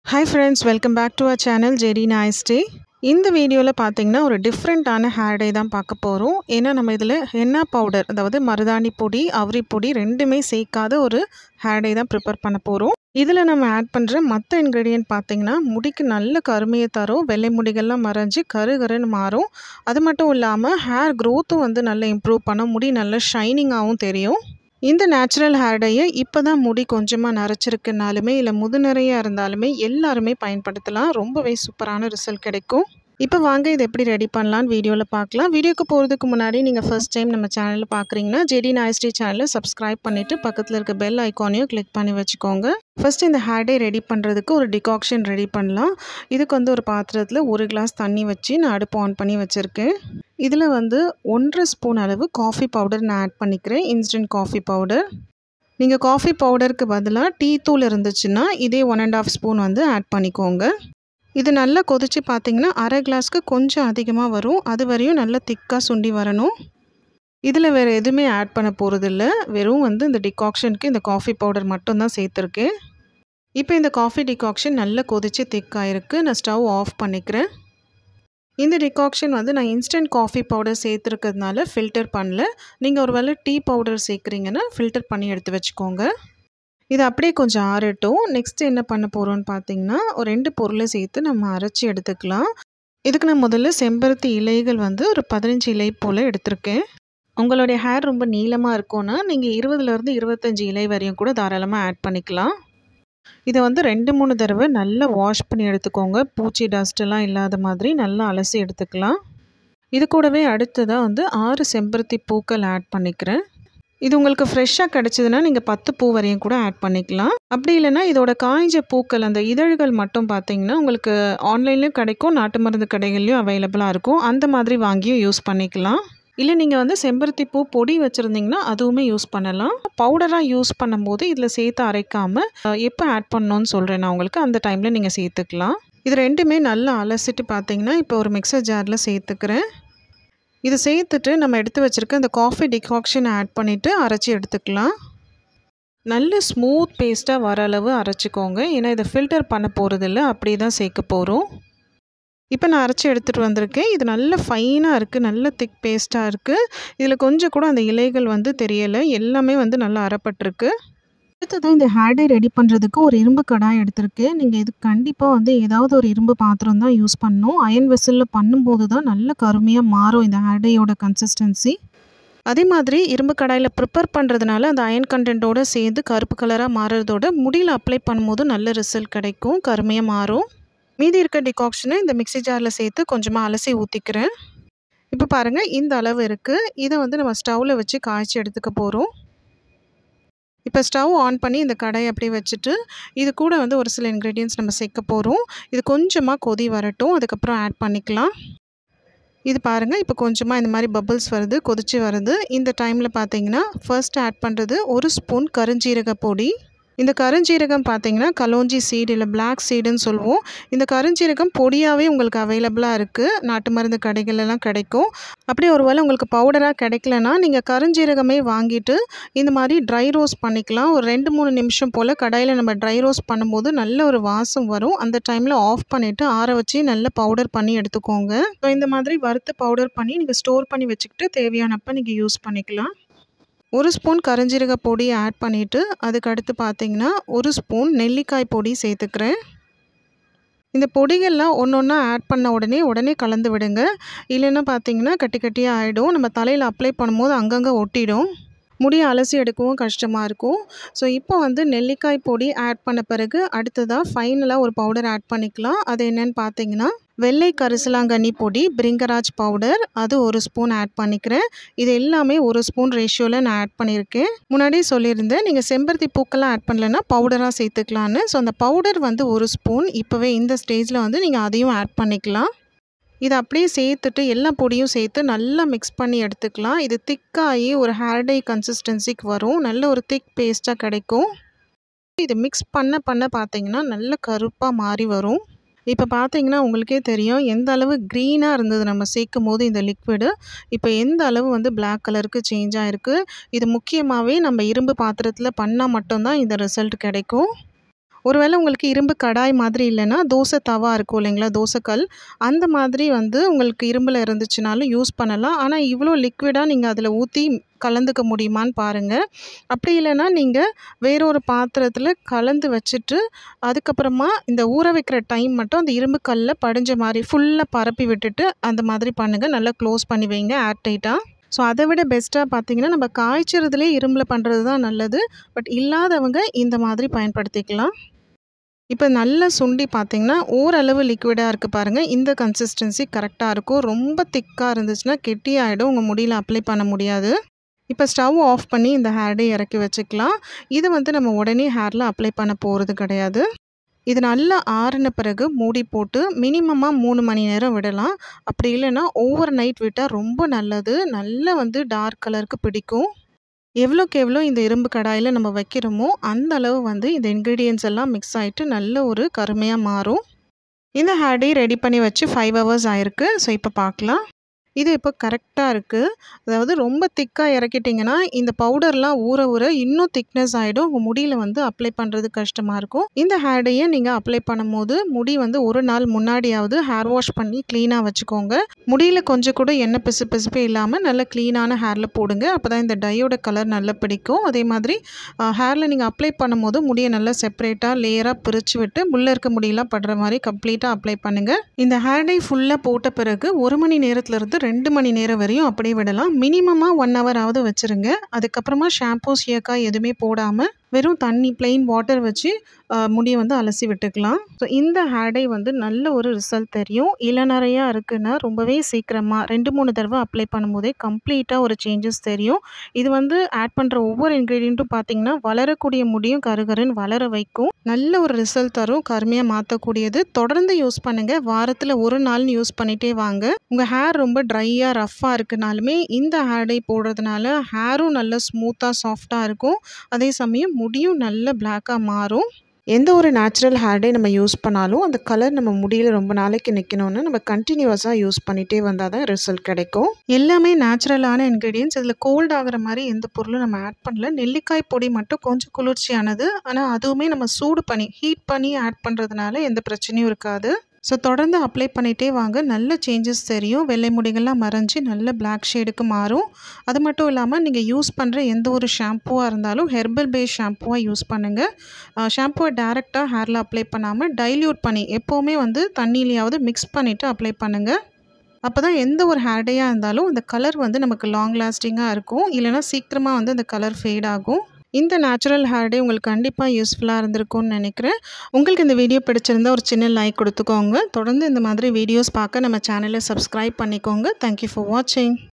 hi friends welcome back to our channel Jerry nice day இந்த வீடியோவில் பார்த்தீங்கன்னா ஒரு டிஃப்ரெண்ட்டான ஹேர் டே தான் பார்க்க போகிறோம் ஏன்னா நம்ம இதில் ஹென்னா பவுடர் அதாவது மருதாணி பொடி அவரி பொடி ரெண்டுமே சேர்க்காத ஒரு ஹேர் டே தான் ப்ரிப்பேர் பண்ண போகிறோம் இதில் நம்ம ஆட் பண்ணுற மற்ற இன்க்ரீடியன்ட் பார்த்தீங்கன்னா முடிக்கு நல்ல கருமையை தரும் வெள்ளை முடிகள்லாம் மறைஞ்சு கரு கருன்னு மாறும் அது மட்டும் இல்லாமல் ஹேர் க்ரோத்தும் வந்து நல்லா இம்ப்ரூவ் பண்ண முடி நல்ல ஷைனிங்காகவும் தெரியும் இந்த நேச்சுரல் ஹேர் டையை இப்போ தான் முடி கொஞ்சமாக நரைச்சிருக்குனாலுமே இல்லை முது நிறையாக இருந்தாலுமே எல்லாருமே பயன்படுத்தலாம் ரொம்பவே சூப்பரான ரிசல்ட் கிடைக்கும் இப்போ வாங்க இதை எப்படி ரெடி பண்ணலான்னு வீடியோவில் பார்க்கலாம் வீடியோக்கு போகிறதுக்கு முன்னாடி நீங்கள் ஃபர்ஸ்ட் டைம் நம்ம சேனலில் பார்க்குறீங்கன்னா ஜெடி நாய்ஸ்டி சேனலை சப்ஸ்கிரைப் பண்ணிவிட்டு பக்கத்தில் இருக்க பெல் ஐக்கானையும் கிளிக் பண்ணி வச்சுக்கோங்க ஃபஸ்ட் இந்த ஹேர் டே ரெடி பண்ணுறதுக்கு ஒரு டிகாக்ஷன் ரெடி பண்ணலாம் இதுக்கு வந்து ஒரு பாத்திரத்தில் ஒரு கிளாஸ் தண்ணி வச்சு நான் அடுப்பு ஆன் பண்ணி வச்சுருக்கேன் இதில் வந்து ஒன்றரை ஸ்பூன் அளவு காஃபி பவுடர் நான் ஆட் பண்ணிக்கிறேன் இன்ஸ்டன்ட் காஃபி பவுடர் நீங்கள் காஃபி பவுடருக்கு பதிலாக டீ தூள் இருந்துச்சுன்னா இதே ஒன் அண்ட் ஆஃப் ஸ்பூன் வந்து ஆட் பண்ணிக்கோங்க இது நல்லா கொதித்து பார்த்தீங்கன்னா அரை கிளாஸ்க்கு கொஞ்சம் அதிகமாக வரும் அது வரையும் நல்லா திக்காக சுண்டி வரணும் இதில் வேறு எதுவுமே ஆட் பண்ண போகிறதில்ல வெறும் வந்து இந்த டிகாக்ஷனுக்கு இந்த காஃபி பவுடர் மட்டும்தான் சேர்த்துருக்கேன் இப்போ இந்த காஃபி டிகாக்ஷன் நல்லா கொதித்து திக்காயிருக்கு நான் ஸ்டவ் ஆஃப் பண்ணிக்கிறேன் இந்த டிகாக்ஷன் வந்து நான் இன்ஸ்டன்ட் காஃபி பவுடர் சேர்த்துருக்கிறதுனால ஃபில்டர் பண்ணல நீங்கள் ஒரு வேளை டீ பவுடர் சேர்க்குறீங்கன்னா ஃபில்டர் பண்ணி எடுத்து வச்சுக்கோங்க இது அப்படியே கொஞ்சம் ஆறட்டும் நெக்ஸ்ட் என்ன பண்ண போகிறோம்னு பார்த்தீங்கன்னா ஒரு ரெண்டு பொருளை சேர்த்து நம்ம அரைச்சி எடுத்துக்கலாம் இதுக்கு நான் முதல்ல செம்பருத்தி இலைகள் வந்து ஒரு பதினஞ்சு இலை போல் எடுத்திருக்கேன் உங்களுடைய ஹேர் ரொம்ப நீளமாக இருக்கும்னா நீங்கள் இருபதுலேருந்து இருபத்தஞ்சி இலை வரையும் கூட தாராளமாக ஆட் பண்ணிக்கலாம் இதை வந்து ரெண்டு மூணு தடவை நல்லா வாஷ் பண்ணி எடுத்துக்கோங்க பூச்சி டஸ்ட்டெல்லாம் இல்லாத மாதிரி நல்லா அலசி எடுத்துக்கலாம் இது கூடவே அடுத்ததாக வந்து ஆறு செம்பருத்தி பூக்கள் ஆட் பண்ணிக்கிறேன் இது உங்களுக்கு ஃப்ரெஷ்ஷாக கிடச்சிதுன்னா நீங்கள் பத்து பூ வரையும் கூட ஆட் பண்ணிக்கலாம் அப்படி இல்லைன்னா இதோட காய்ஞ்ச பூக்கள் அந்த இதழ்கள் மட்டும் பார்த்தீங்கன்னா உங்களுக்கு ஆன்லைன்லேயும் கிடைக்கும் நாட்டு மருந்து கடைகள்லையும் அவைலபிளாக இருக்கும் அந்த மாதிரி வாங்கியும் யூஸ் பண்ணிக்கலாம் இல்லை நீங்கள் வந்து செம்பருத்தி பூ பொடி வச்சுருந்தீங்கன்னா அதுவுமே யூஸ் பண்ணலாம் பவுடராக யூஸ் பண்ணும்போது இதில் சேர்த்து அரைக்காமல் எப்போ ஆட் பண்ணணும்னு சொல்கிறேன் நான் உங்களுக்கு அந்த டைமில் நீங்கள் சேர்த்துக்கலாம் இது ரெண்டுமே நல்லா அலசிட்டு பார்த்தீங்கன்னா இப்போ ஒரு மிக்சர் ஜாரில் சேர்த்துக்கிறேன் இது சேர்த்துட்டு நம்ம எடுத்து வச்சுருக்க இந்த காஃபி டிகாக்ஷன் ஆட் பண்ணிவிட்டு அரைச்சி எடுத்துக்கலாம் நல்ல ஸ்மூத் பேஸ்ட்டாக வர அளவு அரைச்சிக்கோங்க ஏன்னா இதை ஃபில்டர் பண்ண போகிறதில்ல அப்படியே தான் சேர்க்க போகிறோம் இப்போ நான் அரைச்சி எடுத்துகிட்டு வந்திருக்கேன் இது நல்ல ஃபைனாக இருக்குது நல்ல திக் பேஸ்ட்டாக இருக்குது இதில் கொஞ்சம் கூட அந்த இலைகள் வந்து தெரியலை எல்லாமே வந்து நல்லா அரைப்பட்டிருக்கு அடுத்ததான் இந்த ஹேர்டே ரெடி பண்ணுறதுக்கு ஒரு இரும்பு கடாய் எடுத்திருக்கேன் நீங்கள் இது கண்டிப்பாக வந்து ஏதாவது ஒரு இரும்பு பாத்திரம் தான் யூஸ் பண்ணணும் அயன் வெசலில் பண்ணும்போது தான் நல்ல கருமையாக மாறும் இந்த ஹேர்டேயோட கன்சிஸ்டன்சி அதே மாதிரி இரும்பு கடாயில் ப்ரிப்பேர் பண்ணுறதுனால அந்த அயன் கண்டென்ட்டோடு சேர்ந்து கருப்பு கலராக மாறுறதோட முடியில் அப்ளை பண்ணும்போது நல்ல ரிசல்ட் கிடைக்கும் கருமையாக மாறும் மீதி இருக்க டிகாக்ஷனை இந்த மிக்சி ஜாரில் சேர்த்து கொஞ்சமாக அலசி ஊற்றிக்கிறேன் இப்போ பாருங்கள் இந்த அளவு இருக்குது இதை வந்து நம்ம ஸ்டவ்வில் வச்சு காய்ச்சி எடுத்துக்க போகிறோம் இப்போ ஸ்டவ் ஆன் பண்ணி இந்த கடையை அப்படியே வச்சுட்டு இது கூட வந்து ஒரு சில இன்க்ரீடியன்ஸ் நம்ம சேர்க்க போகிறோம் இது கொஞ்சமாக கொதி வரட்டும் அதுக்கப்புறம் ஆட் பண்ணிக்கலாம் இது பாருங்கள் இப்போ கொஞ்சமாக இந்த மாதிரி பபிள்ஸ் வருது கொதிச்சு வருது இந்த டைமில் பார்த்தீங்கன்னா ஃபர்ஸ்ட் ஆட் பண்ணுறது ஒரு ஸ்பூன் கருஞ்சீரக பொடி இந்த கருஞ்சீரகம் பார்த்தீங்கன்னா கலோஞ்சி சீடு இல்லை பிளாக் சீடுன்னு சொல்லுவோம் இந்த கருஞ்சீரகம் பொடியாகவே உங்களுக்கு அவைலபிளாக இருக்குது நாட்டு மருந்து கடைகளெல்லாம் கிடைக்கும் அப்படியே ஒரு வேளை உங்களுக்கு பவுடராக கிடைக்கலனா நீங்கள் கருஞ்சீரகமே வாங்கிட்டு இந்த மாதிரி ட்ரை ரோஸ் பண்ணிக்கலாம் ஒரு ரெண்டு மூணு நிமிஷம் போல் கடையில் நம்ம ட்ரை ரோஸ் பண்ணும்போது நல்ல ஒரு வாசம் வரும் அந்த டைமில் ஆஃப் பண்ணிவிட்டு ஆற வச்சு நல்ல பவுடர் பண்ணி எடுத்துக்கோங்க ஸோ இந்த மாதிரி வறுத்து பவுடர் பண்ணி நீங்கள் ஸ்டோர் பண்ணி வச்சுக்கிட்டு தேவையானப்போ நீங்கள் யூஸ் பண்ணிக்கலாம் ஒரு ஸ்பூன் கரிஞ்சீரக பொடி ஆட் பண்ணிவிட்டு அதுக்கு அடுத்து பார்த்தீங்கன்னா ஒரு ஸ்பூன் நெல்லிக்காய் பொடி சேர்த்துக்கிறேன் இந்த பொடிகள்லாம் ஒன்று ஒன்றா ஆட் பண்ண உடனே உடனே கலந்து விடுங்க இல்லைன்னா பார்த்தீங்கன்னா கட்டி கட்டியாக ஆகிடும் நம்ம தலையில் அப்ளை பண்ணும்போது அங்கங்கே ஒட்டிடும் முடியை அலசி எடுக்கவும் கஷ்டமாக இருக்கும் ஸோ இப்போ வந்து நெல்லிக்காய் பொடி ஆட் பண்ண பிறகு அடுத்ததாக ஃபைனலாக ஒரு பவுடர் ஆட் பண்ணிக்கலாம் அது என்னென்னு பார்த்தீங்கன்னா வெள்ளை கரிசலாங்கண்ணி பொடி பிரிங்கராஜ் பவுடர் அது ஒரு ஸ்பூன் ஆட் பண்ணிக்கிறேன் இது எல்லாமே ஒரு ஸ்பூன் ரேஷியோவில் நான் ஆட் பண்ணியிருக்கேன் முன்னாடியே சொல்லியிருந்தேன் நீங்கள் செம்பருத்தி பூக்கெல்லாம் ஆட் பண்ணலைன்னா பவுடராக சேர்த்துக்கலான்னு ஸோ அந்த பவுடர் வந்து ஒரு ஸ்பூன் இப்போவே இந்த ஸ்டேஜில் வந்து நீங்கள் அதையும் ஆட் பண்ணிக்கலாம் இதை அப்படியே சேர்த்துட்டு எல்லா பொடியும் சேர்த்து நல்லா மிக்ஸ் பண்ணி எடுத்துக்கலாம் இது திக்காகி ஒரு ஹேர் டை கன்சிஸ்டன்சிக்கு வரும் நல்ல ஒரு திக் பேஸ்ட்டாக கிடைக்கும் இது மிக்ஸ் பண்ண பண்ண பார்த்தீங்கன்னா நல்ல கருப்பாக மாறி வரும் இப்போ பார்த்தீங்கன்னா உங்களுக்கே தெரியும் எந்த அளவு க்ரீனாக இருந்தது நம்ம சேர்க்கும் போது இந்த லிக்விடு இப்போ எந்த அளவு வந்து பிளாக் கலருக்கு சேஞ்ச் ஆகிருக்கு இது முக்கியமாகவே நம்ம இரும்பு பாத்திரத்தில் பண்ணால் மட்டும்தான் இந்த ரிசல்ட் கிடைக்கும் ஒருவேளை உங்களுக்கு இரும்பு கடாய் மாதிரி இல்லைன்னா தோசை தவா இருக்கும் இல்லைங்களா தோசைக்கல் அந்த மாதிரி வந்து உங்களுக்கு இரும்பில் இருந்துச்சுனாலும் யூஸ் பண்ணலாம் ஆனால் இவ்வளோ லிக்விடாக நீங்கள் அதில் ஊற்றி கலந்துக்க முடியுமான்னு பாருங்கள் அப்படி இல்லைன்னா நீங்கள் வேறொரு பாத்திரத்தில் கலந்து வச்சுட்டு அதுக்கப்புறமா இந்த ஊற வைக்கிற டைம் மட்டும் அந்த இரும்பு கல்லில் படிஞ்ச மாதிரி ஃபுல்லாக பரப்பி விட்டுட்டு அந்த மாதிரி பண்ணுங்கள் நல்லா க்ளோஸ் பண்ணி வைங்க ஏர் டைட்டாக ஸோ அதை விட பெஸ்ட்டாக பார்த்தீங்கன்னா நம்ம காய்ச்சறதுலே இரும்பில் பண்ணுறது தான் நல்லது பட் இல்லாதவங்க இந்த மாதிரி பயன்படுத்திக்கலாம் இப்போ நல்லா சுண்டி பார்த்தீங்கன்னா ஓரளவு லிக்விடாக இருக்குது பாருங்கள் இந்த கன்சிஸ்டன்சி கரெக்டாக இருக்கும் ரொம்ப திக்காக இருந்துச்சுன்னா கெட்டியாகிடும் உங்கள் முடியில் அப்ளை பண்ண முடியாது இப்போ ஸ்டவ் ஆஃப் பண்ணி இந்த ஹேர்டே இறக்கி வச்சுக்கலாம் இது வந்து நம்ம உடனே ஹேரில் அப்ளை பண்ண போகிறது கிடையாது இது நல்லா ஆறின பிறகு மூடி போட்டு மினிமமாக மூணு மணி நேரம் விடலாம் அப்படி இல்லைன்னா ஓவர் நைட் விட்டால் ரொம்ப நல்லது நல்லா வந்து டார்க் கலருக்கு பிடிக்கும் எவ்வளோக்கு எவ்வளோ இந்த இரும்பு கடாயில் நம்ம வைக்கிறோமோ அந்த அளவு வந்து இந்த இன்க்ரீடியன்ஸ் எல்லாம் மிக்ஸ் ஆகிட்டு நல்ல ஒரு கருமையாக மாறும் இந்த ஹேர்டே ரெடி பண்ணி வச்சு ஃபைவ் ஹவர்ஸ் ஆயிருக்கு ஸோ இப்போ பார்க்கலாம் இது இப்போ கரெக்டாக இருக்குது அதாவது ரொம்ப திக்காக இறக்கிட்டிங்கன்னா இந்த பவுடர்லாம் ஊற ஊற இன்னும் திக்னஸ் ஆகிடும் உங்கள் முடியில் வந்து அப்ளை பண்ணுறது கஷ்டமாக இருக்கும் இந்த ஹேர்டையை நீங்கள் அப்ளை பண்ணும்போது முடி வந்து ஒரு நாள் முன்னாடியாவது ஹேர் வாஷ் பண்ணி க்ளீனாக வச்சுக்கோங்க முடியில் கொஞ்சம் கூட எண்ணெய் பிசு பிசுப்பே இல்லாமல் நல்ல க்ளீனான ஹேரில் போடுங்க அப்போ தான் இந்த டையோட கலர் நல்லா பிடிக்கும் அதே மாதிரி ஹேரில் நீங்கள் அப்ளை பண்ணும்போது முடியை நல்லா செப்பரேட்டாக லேயராக பிரித்து விட்டு உள்ளே இருக்க முடியெல்லாம் படுற மாதிரி கம்ப்ளீட்டாக அப்ளை பண்ணுங்கள் இந்த ஹேர் டை ஃபுல்லாக போட்ட பிறகு ஒரு மணி நேரத்துலேருந்து ரெண்டு மணி நேரம் வரையும் அப்படியே விடலாம் மினிமமாக ஒன் ஹவராவது வச்சுருங்க அதுக்கப்புறமா ஷாம்பூ சியக்காய் எதுவுமே போடாமல் வெறும் தண்ணி பிளெயின் வாட்டர் வச்சு முடியை வந்து அலசி விட்டுக்கலாம் ஸோ இந்த ஹேர்டை வந்து நல்ல ஒரு ரிசல்ட் தெரியும் இளநறையாக இருக்குன்னா ரொம்பவே சீக்கிரமாக ரெண்டு மூணு தடவை அப்ளை பண்ணும்போதே கம்ப்ளீட்டாக ஒரு சேஞ்சஸ் தெரியும் இது வந்து ஆட் பண்ணுற ஒவ்வொரு இன்க்ரீடியண்ட்டும் பார்த்தீங்கன்னா வளரக்கூடிய முடியும் கருகருன்னு வளர வைக்கும் நல்ல ஒரு ரிசல்ட் தரும் கருமையாக மாற்றக்கூடியது தொடர்ந்து யூஸ் பண்ணுங்கள் வாரத்தில் ஒரு நாள்னு யூஸ் பண்ணிகிட்டே வாங்க உங்கள் ஹேர் ரொம்ப ட்ரையாக ரஃப்பாக இருக்குனாலுமே இந்த ஹேர்டை போடுறதுனால ஹேரும் நல்ல ஸ்மூத்தாக சாஃப்டாக இருக்கும் அதே சமயம் முடியும் நல்ல பிளாக்காக மாறும் எந்த ஒரு நேச்சுரல் ஹேர்டே நம்ம யூஸ் பண்ணாலும் அந்த கலர் நம்ம முடியில் ரொம்ப நாளைக்கு நிற்கணும்னு நம்ம கண்டினியூஸாக யூஸ் பண்ணிகிட்டே வந்தால் தான் ரிசல்ட் கிடைக்கும் எல்லாமே நேச்சுரலான இன்க்ரீடியன்ஸ் இதில் கோல்ட் ஆகிற மாதிரி எந்த பொருளும் நம்ம ஆட் பண்ணல நெல்லிக்காய் பொடி மட்டும் கொஞ்சம் குளிர்ச்சியானது ஆனால் அதுவுமே நம்ம சூடு பண்ணி ஹீட் பண்ணி ஆட் பண்ணுறதுனால எந்த பிரச்சனையும் இருக்காது ஸோ தொடர்ந்து அப்ளை பண்ணிகிட்டே வாங்க நல்ல சேஞ்சஸ் தெரியும் வெள்ளை முடிகள்லாம் மறைஞ்சி நல்ல பிளாக் ஷேடுக்கு மாறும் அது மட்டும் இல்லாமல் நீங்கள் யூஸ் பண்ணுற எந்த ஒரு ஷாம்புவாக இருந்தாலும் ஹெர்பல் பேஸ் ஷாம்புவாக யூஸ் பண்ணுங்கள் ஷாம்புவை டேரெக்டாக ஹேரில் அப்ளை பண்ணாமல் டைல்யூட் பண்ணி எப்போவுமே வந்து தண்ணியிலையாவது மிக்ஸ் பண்ணிவிட்டு அப்ளை பண்ணுங்கள் அப்போ தான் எந்த ஒரு ஹேர்டேயாக இருந்தாலும் அந்த கலர் வந்து நமக்கு லாங் லாஸ்டிங்காக இருக்கும் இல்லைனா சீக்கிரமாக வந்து அந்த கலர் ஃபேட் ஆகும் இந்த நேச்சுரல் ஹேர் டே உங்களுக்கு கண்டிப்பாக யூஸ்ஃபுல்லாக இருந்திருக்கும்னு நினைக்கிறேன் உங்களுக்கு இந்த வீடியோ பிடிச்சிருந்தா ஒரு சின்ன லைக் கொடுத்துக்கோங்க தொடர்ந்து இந்த மாதிரி வீடியோஸ் பார்க்க நம்ம சேனலை சப்ஸ்கிரைப் பண்ணிக்கோங்க தேங்க்யூ ஃபார் வாட்சிங்